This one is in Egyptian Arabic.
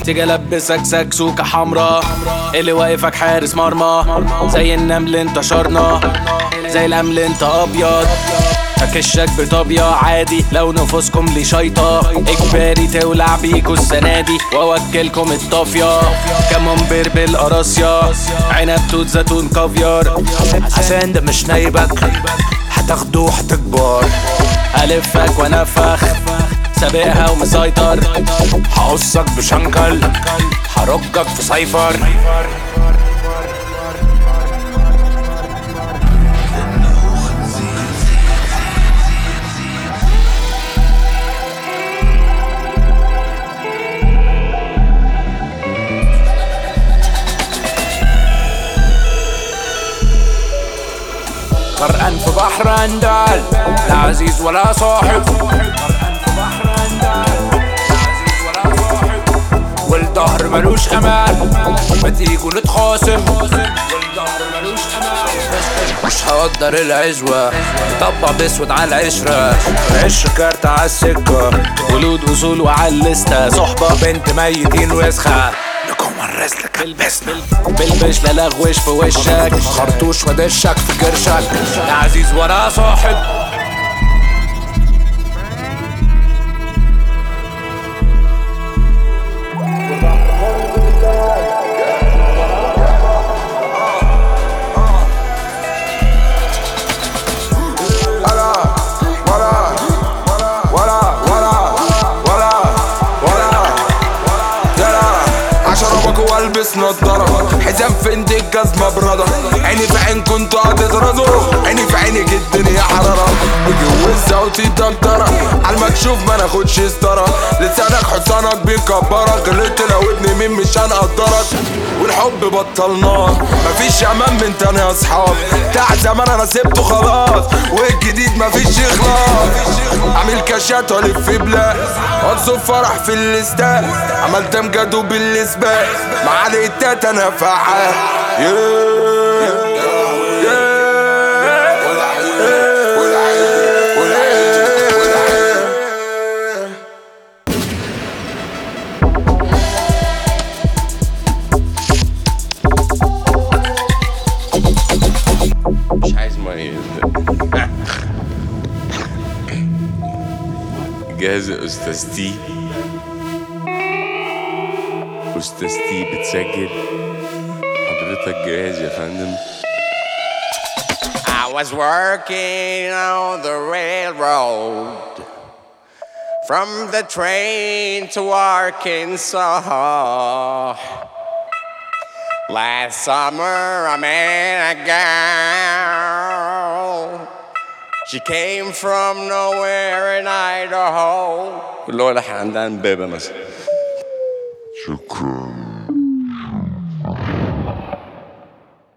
تيجي البسك سكسوكة حمرا اللي واقفك حارس مرمى زي النمل انت شرنا زي الامل انت ابيض هكشك بطابية عادي لو نفوسكم لي شيطة اجباري تولع بيكوا السنة دي واوكلكم الطافية كمنبر بالقراصية عنب توت زيتون كافيار عشان ده مش نايبك هتاخده هتكبر الفك وانفخ سابقها ومسيطر هقصك بشنكل هرجك في سايفر غرقان في بحر اندال لا عزيز ولا صاحب غرقان في بحر اندال لا عزيز ولا صاحب والظهر ملوش امان ما تيجوا نتخاصم والظهر ملوش امان مش هقدر العزوة طبع باسود على العشرة عش كارت على السكة ولود اصول وعلى الليستة صحبة بنت ميتين وسخة لكم الرزق كلبسنا بالبش لا لغوش في وشك خرطوش ودشك في كرشك لا عزيز ولا صاحب والبس نضارة حزام فندق جزمة برادة عيني في عين كنتوا هتترضوا عيني في عينك الدنيا حرارة بجوزها وتدكترة عالمكشوف ما ناخدش ستارة لسانك حصانك بيكبرك غلطت لو ابن مين مش هنقدرك والحب بطلناه مفيش امان من تاني يا اصحاب بتاع زمان انا سبته خلاص والجديد مفيش اخلاص عامل كاشات والف بلا وانصف فرح في الاستاد عملت امجاد بالاسباب مع الاتات انا فعال مش عايز ميه جاهز يا استاذ تي استاذ تي بتسجل حضرتك جاهز يا فندم I was working on the railroad from the train to Arkansas. Last summer, I met a girl. She came from nowhere in Idaho. اللي هو لحن عندها امبابه مثلا شكرا